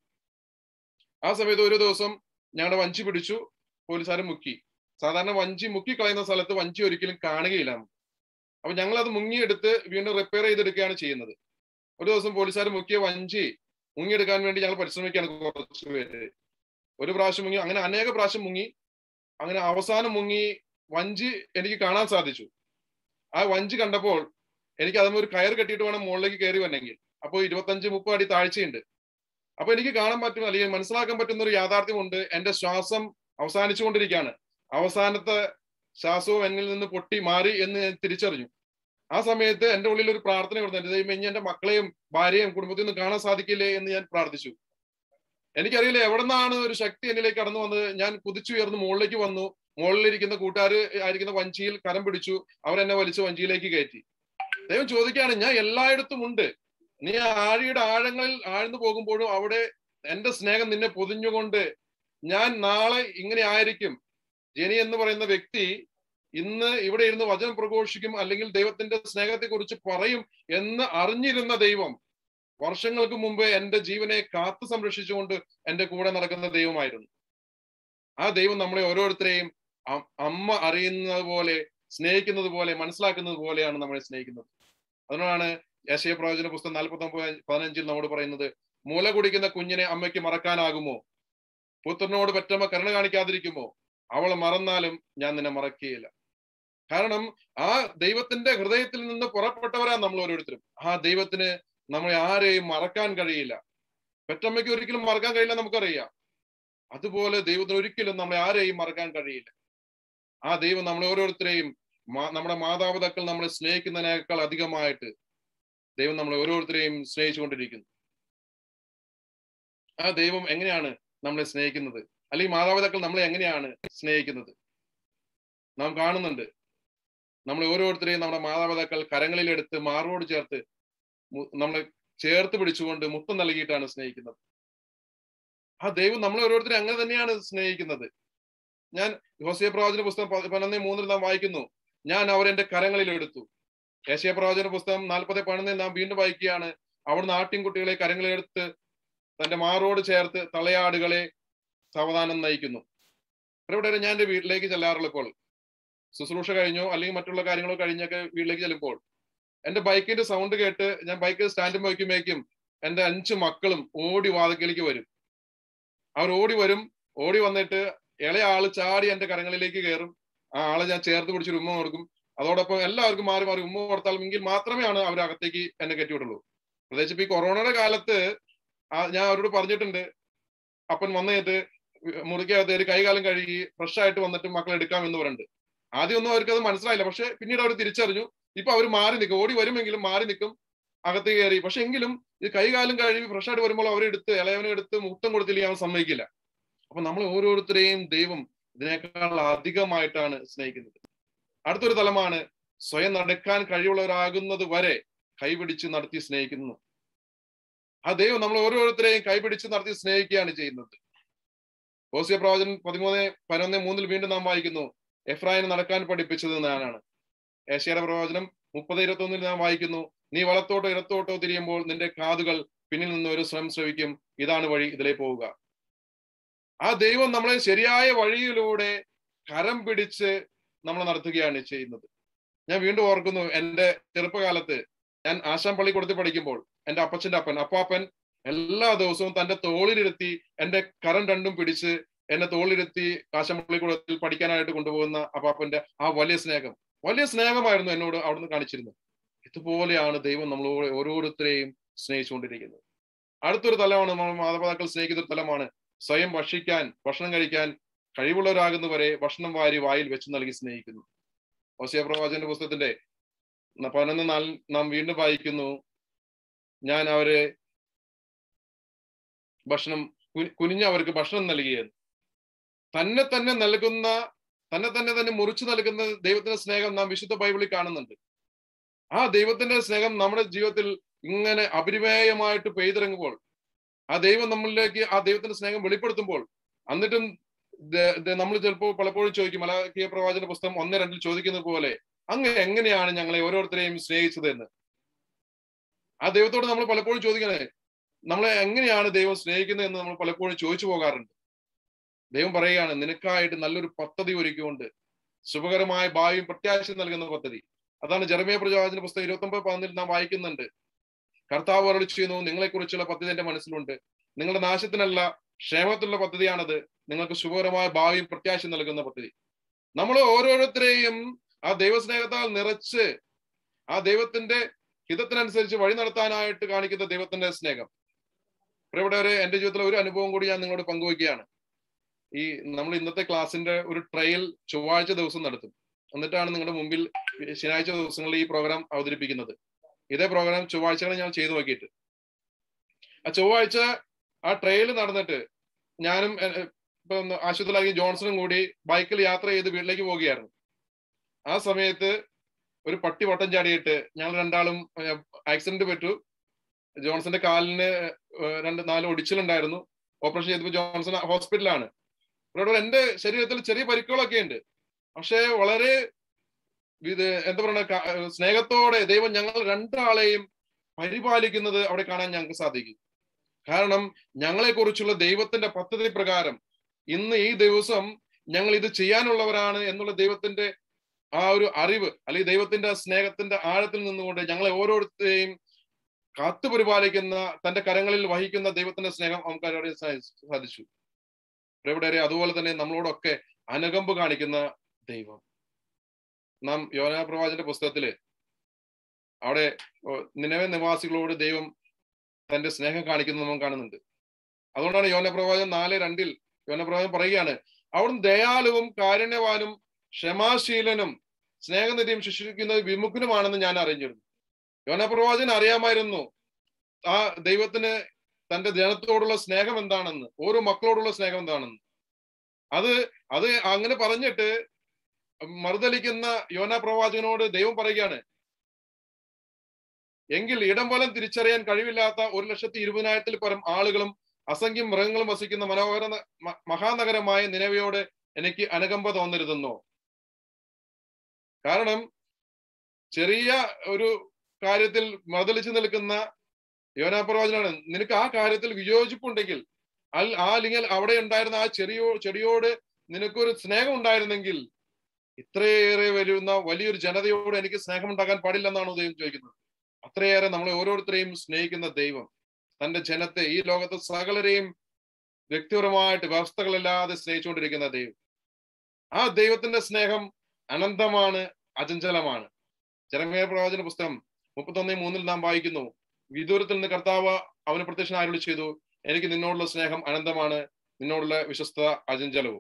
ആ സമയത്ത് ഒരു ദിവസം ഞങ്ങളുടെ വഞ്ചി പിടിച്ചു പോലീസുകാർ മുക്കി സാധാരണ വഞ്ചി മുക്കിക്കളയുന്ന സ്ഥലത്ത് വഞ്ചി ഒരിക്കലും കാണുകയില്ല നമുക്ക് അപ്പൊ ഞങ്ങൾ അത് മുങ്ങിയെടുത്ത് വീണ്ടും റിപ്പയർ ചെയ്തെടുക്കുകയാണ് ചെയ്യുന്നത് ഒരു ദിവസം പോലീസുകാർ മുക്കിയ വഞ്ചി മുങ്ങിയെടുക്കാൻ വേണ്ടി ഞങ്ങൾ പരിശ്രമിക്കുകയാണ് കുറച്ച് പേര് ഒരു പ്രാവശ്യം മുങ്ങി അങ്ങനെ അനേക പ്രാവശ്യം മുങ്ങി അങ്ങനെ അവസാനം മുങ്ങി വഞ്ചി എനിക്ക് കാണാൻ സാധിച്ചു ആ വഞ്ചി കണ്ടപ്പോൾ എനിക്ക് അതും ഒരു കയർ കെട്ടിയിട്ട് വേണം മുകളിലേക്ക് കയറി വന്നെങ്കിൽ അപ്പോൾ ഇരുപത്തഞ്ച് മുപ്പത് അടി താഴ്ചയുണ്ട് അപ്പൊ എനിക്ക് കാണാൻ പറ്റും അല്ലെങ്കിൽ മനസ്സിലാക്കാൻ പറ്റുന്ന ഒരു യാഥാർത്ഥ്യമുണ്ട് എന്റെ ശ്വാസം അവസാനിച്ചുകൊണ്ടിരിക്കുകയാണ് അവസാനത്തെ ശ്വാസവും എന്നിൽ നിന്ന് പൊട്ടി മാറി എന്ന് ഞാൻ തിരിച്ചറിഞ്ഞു ആ സമയത്ത് എന്റെ ഉള്ളിൽ ഒരു പ്രാർത്ഥന കൊടുത്തു എന്റെ ദൈവം ഇനി എന്റെ മക്കളെയും ഭാര്യയും കുടുംബത്തിൽ നിന്ന് കാണാൻ സാധിക്കില്ലേ എന്ന് ഞാൻ പ്രാർത്ഥിച്ചു എനിക്കറിയില്ല എവിടെ നിന്നാണ് ഒരു ശക്തി എന്നിലേക്ക് കടന്നു വന്നത് ഞാൻ കുതിച്ചുയർന്ന് മുകളിലേക്ക് വന്നു മുകളിലിരിക്കുന്ന കൂട്ടുകാർ ആയിരിക്കുന്ന വഞ്ചിയിൽ കരം പിടിച്ചു അവരെന്നെ വലിച്ച് വഞ്ചിയിലേക്ക് കയറ്റി ദൈവം ചോദിക്കുകയാണ് ഞാൻ എല്ലായിടത്തും ഉണ്ട് നീ ആഴിയുടെ ആഴങ്ങളിൽ ആഴ്ന്നു പോകുമ്പോഴും അവിടെ എന്റെ സ്നേഹം നിന്നെ പൊതിഞ്ഞുകൊണ്ട് ഞാൻ നാളെ ഇങ്ങനെ ആയിരിക്കും ജെനി എന്ന് പറയുന്ന വ്യക്തി ഇന്ന് ഇവിടെ ഇരുന്ന് വചനം പ്രഘോഷിക്കും അല്ലെങ്കിൽ ദൈവത്തിന്റെ സ്നേഹത്തെ കുറിച്ച് പറയും എന്ന് അറിഞ്ഞിരുന്ന ദൈവം വർഷങ്ങൾക്ക് മുമ്പ് എന്റെ ജീവനെ കാത്തു സംരക്ഷിച്ചുകൊണ്ട് എന്റെ കൂടെ നടക്കുന്ന ദൈവമായിരുന്നു ആ ദൈവം നമ്മളെ ഓരോരുത്തരെയും അ- അമ്മ അറിയുന്നത് പോലെ സ്നേഹിക്കുന്നത് പോലെ മനസ്സിലാക്കുന്നത് പോലെയാണ് നമ്മളെ സ്നേഹിക്കുന്നത് അതുകൊണ്ടാണ് യശയ പ്രവചന പുസ്തകം നാൽപ്പത്തി ഒമ്പത് പതിനഞ്ചിൽ നമ്മോട് പറയുന്നത് മുല കുടിക്കുന്ന കുഞ്ഞിനെ അമ്മയ്ക്ക് മറക്കാനാകുമോ പുത്രനോട് പറ്റമ്മ കരുണ കാണിക്കാതിരിക്കുമോ അവൾ മറന്നാലും ഞാൻ നിന്നെ മറക്കുകയില്ല കാരണം ആ ദൈവത്തിന്റെ ഹൃദയത്തിൽ നിന്ന് പുറപ്പെട്ടവരാ നമ്മൾ ഓരോരുത്തരും ആ ദൈവത്തിന് നമ്മളെ ആരെയും മറക്കാൻ കഴിയില്ല പെറ്റമ്മയ്ക്ക് ഒരിക്കലും മറക്കാൻ കഴിയില്ല നമുക്കറിയാം അതുപോലെ ദൈവത്തിന് ഒരിക്കലും നമ്മളെ ആരെയും മറക്കാൻ കഴിയില്ല ആ ദൈവം നമ്മളെ ഓരോരുത്തരെയും നമ്മുടെ മാതാപിതാക്കൾ നമ്മളെ സ്നേഹിക്കുന്നതിനേക്കാൾ അധികമായിട്ട് ദൈവം നമ്മളെ ഓരോരുത്തരെയും സ്നേഹിച്ചുകൊണ്ടിരിക്കുന്നു ആ ദൈവം എങ്ങനെയാണ് നമ്മളെ സ്നേഹിക്കുന്നത് അല്ലെങ്കിൽ മാതാപിതാക്കൾ നമ്മളെ എങ്ങനെയാണ് സ്നേഹിക്കുന്നത് നാം കാണുന്നുണ്ട് നമ്മളെ ഓരോരുത്തരെയും നമ്മുടെ മാതാപിതാക്കൾ കരങ്ങളിലെടുത്ത് മാറോട് ചേർത്ത് നമ്മളെ ചേർത്ത് പിടിച്ചുകൊണ്ട് മുത്തം നൽകിയിട്ടാണ് സ്നേഹിക്കുന്നത് ആ ദൈവം നമ്മളെ ഓരോരുത്തരും അങ്ങനെ തന്നെയാണ് സ്നേഹിക്കുന്നത് ഞാൻ ഹോസിയ പ്രവാചന പുസ്തകം പതിനൊന്ന് മൂന്നിൽ നാം വായിക്കുന്നു ഞാൻ അവരെന്റെ കരങ്ങളിൽ എടുത്തു ഏഷ്യ പ്രവാചന പുസ്തകം നാൽപ്പത് പതിനൊന്നിൽ നാം വീണ്ടും വായിക്കുകയാണ് അവിടുന്ന് ആട്ടിൻകുട്ടികളെ കരങ്ങളിലെടുത്ത് തന്റെ മാറോട് ചേർത്ത് തളയാടുകളെ സാവധാനം നയിക്കുന്നു ഇവിടെ ഞാൻ എന്റെ വീട്ടിലേക്ക് ചെല്ലാറുള്ളപ്പോൾ ശുശ്രൂഷ കഴിഞ്ഞോ അല്ലെങ്കിൽ മറ്റുള്ള കാര്യങ്ങളോ കഴിഞ്ഞൊക്കെ വീട്ടിലേക്ക് ചെല്ലുമ്പോൾ എന്റെ ബൈക്കിന്റെ സൗണ്ട് കേട്ട് ഞാൻ ബൈക്ക് സ്റ്റാൻഡ് വയ്ക്കുമ്പോഴേക്കും എന്റെ അഞ്ച് മക്കളും ഓടി വാതക്കലേക്ക് വരും അവർ ഓടി വരും ഓടി വന്നിട്ട് ഇളയ ആള് ചാടി എന്റെ കരങ്ങളിലേക്ക് കയറും ആ ആളെ ഞാൻ ചേർത്ത് പിടിച്ചൊരു ഉമ്മ കൊടുക്കും അതോടൊപ്പം എല്ലാവർക്കും മാറി മാറി ഉമ്മ കൊടുത്താൽ എങ്കിൽ മാത്രമേ ആണ് അവർ അകത്തേക്ക് എന്നെ കെട്ടിവിടുള്ളൂ പ്രത്യേകിച്ച് ഇപ്പൊ ഈ കൊറോണയുടെ കാലത്ത് ഞാൻ അവരോട് പറഞ്ഞിട്ടുണ്ട് അപ്പൻ വന്നിട്ട് മുറിക്കകത്ത് ഒരു കൈകാലം കഴുകി ഫ്രഷ് ആയിട്ട് വന്നിട്ട് മക്കൾ എടുക്കാം എന്ന് പറയുന്നുണ്ട് ആദ്യമൊന്നും അവർക്ക് അത് മനസ്സിലായില്ല പക്ഷെ പിന്നീട് അവർ തിരിച്ചറിഞ്ഞു ഇപ്പൊ അവർ മാറി നിൽക്കും ഓടി വരുമെങ്കിലും മാറി നിൽക്കും അകത്ത് കയറി പക്ഷെ എങ്കിലും ഇത് കൈകാലം കഴുകി ഫ്രഷ് ആയിട്ട് വരുമ്പോൾ അവരെടുത്ത് ഇളയവനെ എടുത്ത് മുത്തം കൊടുത്തില്ലെങ്കിൽ അവൻ സമ്മതിക്കില്ല അപ്പൊ നമ്മൾ ഓരോരുത്തരെയും ദൈവം ഇതിനേക്കാൾ അധികമായിട്ടാണ് സ്നേഹിക്കുന്നത് അടുത്തൊരു തലമാണ് സ്വയം നടക്കാൻ കഴിവുള്ളവരാകുന്നത് വരെ കൈപിടിച്ച് നടത്തി സ്നേഹിക്കുന്നു ആ ദൈവം നമ്മൾ ഓരോരുത്തരെയും കൈപിടിച്ച് നടത്തി സ്നേഹിക്കുകയാണ് ചെയ്യുന്നത് ഓസിയ പ്രവചൻ പതിമൂന്ന് പതിനൊന്ന് മൂന്നിൽ വീണ്ടും നാം വായിക്കുന്നു എഫ്രായിന് നടക്കാൻ പഠിപ്പിച്ചത് ഞാനാണ് ഏഷ്യയുടെ പ്രവചനം മുപ്പത് ഇരുപത്തി ഒന്നിൽ നാം വായിക്കുന്നു നീ വലത്തോട്ടോ ഇടത്തോട്ടോ തിരിയുമ്പോൾ നിന്റെ കാതുകൾ പിന്നിൽ നിന്ന് ഒരു സ്വയം ശ്രവിക്കും ഇതാണ് വഴി ഇതിലേ പോവുക ആ ദൈവം നമ്മളെ ശരിയായ വഴിയിലൂടെ കരം പിടിച്ച് നമ്മൾ നടത്തുകയാണ് ചെയ്യുന്നത് ഞാൻ വീണ്ടും ഓർക്കുന്നു എൻ്റെ ചെറുപ്പകാലത്ത് ഞാൻ ആശാൻ പള്ളിക്കൂടത്തിൽ പഠിക്കുമ്പോൾ എൻ്റെ അപ്പച്ചന്റെ അപ്പൻ അപ്പാപ്പൻ എല്ലാ ദിവസവും തന്റെ തോളിലിരുത്തി എൻ്റെ കരം രണ്ടും പിടിച്ച് എന്നെ തോളിലിരുത്തി ആശാൻ പള്ളിക്കൂടത്തിൽ പഠിക്കാനായിട്ട് കൊണ്ടുപോകുന്ന അപ്പാപ്പന്റെ ആ വലിയ സ്നേഹം വലിയ സ്നേഹമായിരുന്നു എന്നോട് അവിടുന്ന് കാണിച്ചിരുന്നത് ഇതുപോലെയാണ് ദൈവം നമ്മളോട് ഓരോരുത്തരെയും സ്നേഹിച്ചുകൊണ്ടിരിക്കുന്നത് അടുത്തൊരു തലമാണ് നമ്മൾ മാതാപിതാക്കൾ സ്നേഹിക്കുന്ന ഒരു തലമാണ് സ്വയം ഭക്ഷിക്കാൻ ഭക്ഷണം കഴിക്കാൻ കഴിവുള്ളവരാകുന്നവരെ ഭക്ഷണം വാരി വായിൽ വെച്ച് നൽകി സ്നേഹിക്കുന്നു ഓസിയ പ്രവാചകന്റെ പുസ്തകത്തിന്റെ പതിനൊന്ന് നാൾ നാം വീണ്ടും വായിക്കുന്നു ഞാൻ അവരെ ഭക്ഷണം കുനിഞ്ഞ് അവർക്ക് ഭക്ഷണം നൽകിയത് തന്നെ തന്നെ നൽകുന്ന തന്നെ തന്നെ തന്നെ മുറിച്ചു നൽകുന്ന ദൈവത്തിന്റെ സ്നേഹം നാം വിശുദ്ധ ബൈബിളിൽ കാണുന്നുണ്ട് ആ ദൈവത്തിന്റെ സ്നേഹം നമ്മുടെ ജീവിതത്തിൽ ഇങ്ങനെ അപരിമേയമായിട്ട് പെയ്തിറങ്ങുമ്പോൾ ആ ദൈവം നമ്മളിലേക്ക് ആ ദൈവത്തിന്റെ സ്നേഹം വെളിപ്പെടുത്തുമ്പോൾ എന്നിട്ടും നമ്മൾ ചിലപ്പോൾ പലപ്പോഴും ചോദിക്കും മലകീയ പ്രവാചന പുസ്തകം ഒന്ന് രണ്ടിൽ ചോദിക്കുന്നത് പോലെ അങ്ങ് എങ്ങനെയാണ് ഞങ്ങളെ ഓരോരുത്തരെയും സ്നേഹിച്ചത് എന്ന് ആ ദൈവത്തോട് നമ്മൾ പലപ്പോഴും ചോദിക്കണേ നമ്മളെ എങ്ങനെയാണ് ദൈവം സ്നേഹിക്കുന്നത് എന്ന് നമ്മൾ പലപ്പോഴും ചോദിച്ചു പോകാറുണ്ട് ദൈവം പറയുകയാണ് നിനക്കായിട്ട് നല്ലൊരു പദ്ധതി ഒരുക്കിക്കൊണ്ട് ശുഭകരമായ ഭാവിയും പ്രത്യാശ നൽകുന്ന പദ്ധതി അതാണ് ജർമ്മയ പ്രചോദന പുസ്തകം ഇരുപത്തി ഒമ്പത് പതിനിൽ നാം വായിക്കുന്നുണ്ട് കർത്താവ് അരളി ചെയ്യുന്നു നിങ്ങളെക്കുറിച്ചുള്ള പദ്ധതി എന്റെ മനസ്സിലുണ്ട് നിങ്ങളുടെ നാശത്തിനല്ല ക്ഷേമത്തിലുള്ള പദ്ധതിയാണത് നിങ്ങൾക്ക് ശുഭകരമായ ഭാവിയും പ്രത്യാശ നൽകുന്ന പദ്ധതി നമ്മൾ ഓരോരുത്തരെയും ആ ദൈവസ്നേഹത്താൽ നിറച്ച് ആ ദൈവത്തിന്റെ ഹിതത്തിനനുസരിച്ച് വഴി നടത്താനായിട്ട് കാണിക്കുന്ന ദൈവത്തിന്റെ സ്നേഹം ഇവിടെ ഒരു എന്റെ ജീവിതത്തിലെ ഒരു അനുഭവം കൂടി ഞാൻ നിങ്ങളോട് പങ്കുവയ്ക്കുകയാണ് ഈ നമ്മൾ ഇന്നത്തെ ക്ലാസ്സിന്റെ ഒരു ട്രയൽ ചൊവ്വാഴ്ച ദിവസം നടത്തും എന്നിട്ടാണ് നിങ്ങളുടെ മുമ്പിൽ ശനിയാഴ്ച ദിവസങ്ങളിൽ ഈ പ്രോഗ്രാം അവതരിപ്പിക്കുന്നത് ഇതേ പ്രോഗ്രാം ചൊവ്വാഴ്ചകൾ ഞാൻ ചെയ്തു നോക്കിയിട്ട് ആ ചൊവ്വാഴ്ച ആ ട്രയൽ നടന്നിട്ട് ഞാനും ഇപ്പൊ ആശുപത്രിയിലാക്കി ജോൺസണും കൂടി ബൈക്കിൽ യാത്ര ചെയ്ത് വീട്ടിലേക്ക് പോവുകയായിരുന്നു ആ സമയത്ത് ഒരു പട്ടി വട്ടം ചാടിയിട്ട് ഞങ്ങൾ രണ്ടാളും ആക്സിഡന്റ് പറ്റു ജോൺസന്റെ കാലിന് രണ്ട് നാല് ഒടിച്ചിലുണ്ടായിരുന്നു ഓപ്പറേഷൻ ചെയ്തപ്പോൾ ജോൺസൺ ഹോസ്പിറ്റലാണ് ഇവിടെ എന്റെ ശരീരത്തിൽ ചെറിയ പരിക്കുകളൊക്കെ ഉണ്ട് പക്ഷെ വളരെ ഇത് എന്താ പറയുക സ്നേഹത്തോടെ ദൈവം ഞങ്ങൾ രണ്ടാളെയും പരിപാലിക്കുന്നത് അവിടെ കാണാൻ ഞങ്ങൾക്ക് സാധിക്കും കാരണം ഞങ്ങളെ കുറിച്ചുള്ള ദൈവത്തിന്റെ പദ്ധതി പ്രകാരം ഇന്ന് ഈ ദിവസം ഞങ്ങൾ ഇത് ചെയ്യാനുള്ളവരാണ് എന്നുള്ള ദൈവത്തിന്റെ ആ ഒരു അറിവ് അല്ലെങ്കിൽ ദൈവത്തിന്റെ സ്നേഹത്തിന്റെ ആഴത്തിൽ നിന്നുകൊണ്ട് ഞങ്ങളെ ഓരോരുത്തരെയും കാത്തു പരിപാലിക്കുന്ന തന്റെ കരങ്ങളിൽ വഹിക്കുന്ന ദൈവത്തിന്റെ സ്നേഹം നമുക്ക് അറിയാൻ സാധിച്ചു ഇവിടെ അതുപോലെ തന്നെ നമ്മളോടൊക്കെ അനുകമ്പ് കാണിക്കുന്ന ദൈവം നാം യോനാ പ്രവാചന്റെ പുസ്തകത്തില് അവിടെ നിലവെ നിവാസികളോട് ദൈവം തന്റെ സ്നേഹം കാണിക്കുന്നത് നമ്മൾ കാണുന്നുണ്ട് അതുകൊണ്ടാണ് യോന പ്രവാചകൻ നാല് രണ്ടിൽ യോന പ്രവാചകൻ പറയുകയാണ് അവിടുന്ന് ദയാലുവും കാരുണ്യവാനും ക്ഷമാശീലനും സ്നേഹനിധിയും ശിക്ഷിക്കുന്നത് വിമുഖനുമാണെന്ന് ഞാൻ അറിഞ്ഞിരുന്നു യോന പ്രവാചകൻ അറിയാമായിരുന്നു ആ ദൈവത്തിന് തന്റെ ജനത്തോടുള്ള സ്നേഹം എന്താണെന്ന് ഓരോ മക്കളോടുള്ള സ്നേഹം എന്താണെന്ന് അത് അത് അങ്ങനെ പറഞ്ഞിട്ട് മറുതലിക്കുന്ന യോന പ്രവാചകനോട് ദൈവം പറയുകയാണ് എങ്കിൽ ഇടം പോലും തിരിച്ചറിയാൻ കഴിവില്ലാത്ത ഒരു ലക്ഷത്തി ഇരുപതിനായിരത്തിൽ പരം ആളുകളും അസംഖ്യം മൃഗങ്ങളും വസിക്കുന്ന മനോഹര മ- മഹാനഗരമായ നിലവയോട് എനിക്ക് അനുകമ്പ തോന്നരുതെന്നോ കാരണം ചെറിയ ഒരു കാര്യത്തിൽ മറുതലിച്ചു നിൽക്കുന്ന യോനാ പ്രവാചനാണ് നിനക്ക് ആ കാര്യത്തിൽ വിയോജിപ്പുണ്ടെങ്കിൽ അൽ ആ അല്ലെങ്കിൽ അവിടെ ഉണ്ടായിരുന്ന ആ ചെറിയോ ചെടിയോട് നിനക്കൊരു സ്നേഹം ഉണ്ടായിരുന്നെങ്കിൽ ഇത്രയേറെ വരുന്ന വലിയൊരു ജനതയോട് എനിക്ക് സ്നേഹം ഉണ്ടാകാൻ പാടില്ലെന്നാണ് ദൈവം ചോദിക്കുന്നത് അത്രയേറെ നമ്മളെ ഓരോരുത്തരെയും സ്നേഹിക്കുന്ന ദൈവം തന്റെ ജനത്തെ ഈ ലോകത്തെ സകലരെയും വ്യക്തിപരമായിട്ട് വ്യവസ്ഥകളില്ലാതെ സ്നേഹിച്ചുകൊണ്ടിരിക്കുന്ന ദൈവം ആ ദൈവത്തിന്റെ സ്നേഹം അനന്തമാണ് അചഞ്ചലമാണ് ജനമേയ പ്രവാചന പുസ്തകം മുപ്പത്തൊന്ന് മൂന്നിൽ നാം വായിക്കുന്നു വിദൂരത്തിൽ നിന്ന് കർത്താവ് അവന് പ്രത്യക്ഷൻ ആരോട് ചെയ്തു എനിക്ക് നിന്നോടുള്ള സ്നേഹം അനന്തമാണ് നിന്നോടുള്ള വിശ്വസ്ത അചഞ്ചലവും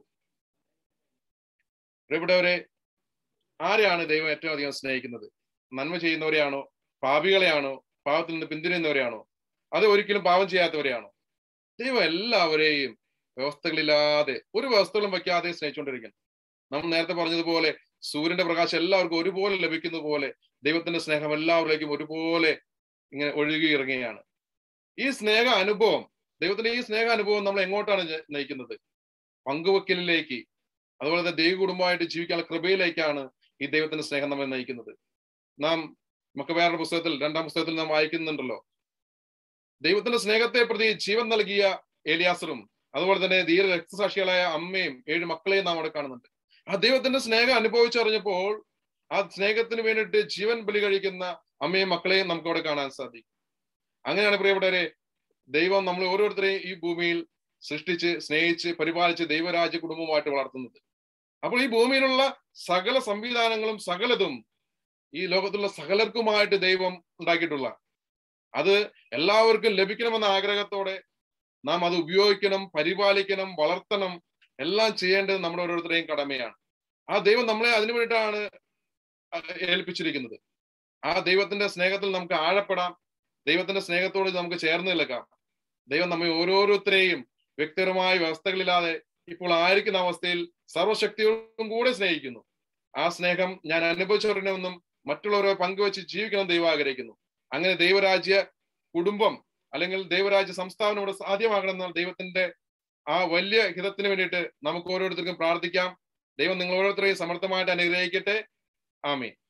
പ്രിയപ്പെട്ടവരെ ആരെയാണ് ദൈവം ഏറ്റവും അധികം സ്നേഹിക്കുന്നത് നന്മ ചെയ്യുന്നവരെയാണോ പാപികളെയാണോ പാപത്തിൽ നിന്ന് പിന്തിരിയുന്നവരെയാണോ അത് ഒരിക്കലും പാപം ചെയ്യാത്തവരെയാണോ ദൈവം എല്ലാവരെയും വ്യവസ്ഥകളില്ലാതെ ഒരു വ്യവസ്ഥകളും വെക്കാതെ സ്നേഹിച്ചുകൊണ്ടിരിക്കുന്നു നമ്മൾ നേരത്തെ പറഞ്ഞതുപോലെ സൂര്യന്റെ പ്രകാശം എല്ലാവർക്കും ഒരുപോലെ ലഭിക്കുന്ന പോലെ ദൈവത്തിന്റെ സ്നേഹം എല്ലാവരിലേക്കും ഒരുപോലെ ഇങ്ങനെ ഒഴുകി ഇറങ്ങുകയാണ് ഈ സ്നേഹ അനുഭവം ദൈവത്തിന്റെ ഈ സ്നേഹ അനുഭവം നമ്മൾ എങ്ങോട്ടാണ് ജ- നയിക്കുന്നത് പങ്കുവെക്കലിലേക്ക് അതുപോലെ തന്നെ ദൈവ കുടുംബമായിട്ട് ജീവിക്കാനുള്ള കൃപയിലേക്കാണ് ഈ ദൈവത്തിന്റെ സ്നേഹം നമ്മെ നയിക്കുന്നത് നാം നമുക്ക് വേറൊരു പുസ്തകത്തിൽ രണ്ടാം പുസ്തകത്തിൽ നാം വായിക്കുന്നുണ്ടല്ലോ ദൈവത്തിന്റെ സ്നേഹത്തെ പ്രതി ജീവൻ നൽകിയ ഏലിയാസറും അതുപോലെ തന്നെ ധീര രക്തസാക്ഷികളായ അമ്മയും ഏഴ് മക്കളെയും നാം അവിടെ കാണുന്നുണ്ട് ആ ദൈവത്തിന്റെ സ്നേഹം അനുഭവിച്ചറിഞ്ഞപ്പോൾ ആ സ്നേഹത്തിന് വേണ്ടിയിട്ട് ജീവൻ ബലി കഴിക്കുന്ന അമ്മയും മക്കളെയും നമുക്ക് അവിടെ കാണാൻ സാധിക്കും അങ്ങനെയാണ് പ്രിയപ്പെട്ടവരെ ദൈവം നമ്മൾ ഓരോരുത്തരെയും ഈ ഭൂമിയിൽ സൃഷ്ടിച്ച് സ്നേഹിച്ച് പരിപാലിച്ച് ദൈവരാജ്യ കുടുംബമായിട്ട് വളർത്തുന്നത് അപ്പോൾ ഈ ഭൂമിയിലുള്ള സകല സംവിധാനങ്ങളും സകലതും ഈ ലോകത്തുള്ള സകലർക്കുമായിട്ട് ദൈവം ഉണ്ടാക്കിയിട്ടുള്ള അത് എല്ലാവർക്കും ലഭിക്കണമെന്ന ആഗ്രഹത്തോടെ നാം അത് ഉപയോഗിക്കണം പരിപാലിക്കണം വളർത്തണം എല്ലാം ചെയ്യേണ്ടത് നമ്മുടെ ഓരോരുത്തരെയും കടമയാണ് ആ ദൈവം നമ്മളെ അതിനു വേണ്ടിയിട്ടാണ് ഏൽപ്പിച്ചിരിക്കുന്നത് ആ ദൈവത്തിന്റെ സ്നേഹത്തിൽ നമുക്ക് ആഴപ്പെടാം ദൈവത്തിന്റെ സ്നേഹത്തോട് നമുക്ക് ചേർന്ന് നിൽക്കാം ദൈവം നമ്മെ ഓരോരുത്തരെയും വ്യക്തിപരമായ വ്യവസ്ഥകളില്ലാതെ ഇപ്പോൾ ആയിരിക്കുന്ന അവസ്ഥയിൽ സർവശക്തിയോടും കൂടെ സ്നേഹിക്കുന്നു ആ സ്നേഹം ഞാൻ അനുഭവിച്ചവരണമെന്നും മറ്റുള്ളവരെ പങ്കുവെച്ച് ജീവിക്കണം ദൈവം ആഗ്രഹിക്കുന്നു അങ്ങനെ ദൈവരാജ്യ കുടുംബം അല്ലെങ്കിൽ ദൈവരാജ്യ സംസ്ഥാനം ഇവിടെ സാധ്യമാകണമെന്ന ദൈവത്തിന്റെ ആ വലിയ ഹിതത്തിന് വേണ്ടിയിട്ട് നമുക്ക് ഓരോരുത്തർക്കും പ്രാർത്ഥിക്കാം ദൈവം നിങ്ങൾ ഓരോരുത്തരെയും സമർത്ഥമായിട്ട് അനുഗ്രഹിക്കട്ടെ ആമേ